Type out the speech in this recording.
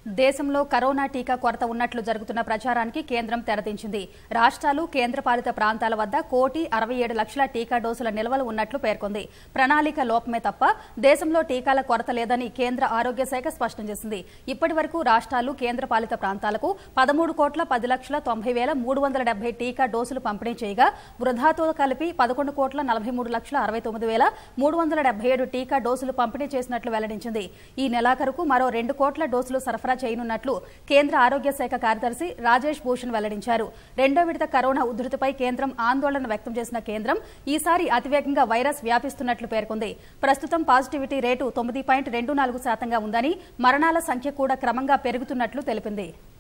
దేశంలో కరోనా టీకా కొరత ఉన్నట్లు జరుగుతున్న ప్రచారానికి కేంద్రం తెరదించింది రాష్ట్రాలు కేంద్రపాలిత ప్రాంతాల వద్ద కోటి అరవై ఏడు లక్షల టీకా డోసుల నిల్వలు ఉన్నట్లు పేర్కొంది ప్రణాళిక లోపమే తప్ప దేశంలో టీకాల కొరత లేదని కేంద్ర ఆరోగ్య శాఖ స్పష్టం చేసింది ఇప్పటి వరకు రాష్ట్రాలు కేంద్రపాలిత ప్రాంతాలకు పదమూడు కోట్ల పది లక్షల తొంభై వేల మూడు వందల డెబ్బై టీకా డోసులు పంపిణీ చేయగా వృధాతో కలిపి పదకొండు కోట్ల నలభై మూడు లక్షల అరవై తొమ్మిది వేల మూడు వందల డెబ్బై ఏడు టీకా డోసులు పంపిణీ చేసినట్లు వెల్లడించింది ఈ నెలాఖరుకు మరో రెండు కోట్ల డోసులు సరఫరా చేయనున్నట్లు కేంద్ర ఆరోగ్య శాఖ కార్యదర్శి రాజేష్ భూషణ్ వెల్లడించారు రెండో విడత కరోనా ఉధృతిపై కేంద్రం ఆందోళన వ్యక్తం చేసిన కేంద్రం ఈసారి అతివేగంగా వైరస్ వ్యాపిస్తున్నట్లు పేర్కొంది ప్రస్తుతం పాజిటివిటీ రేటు తొమ్మిది పాయింట్ రెండు నాలుగు శాతంగా ఉందని మరణాల సంఖ్య కూడా క్రమంగా పెరుగుతున్నట్లు తెలిపింది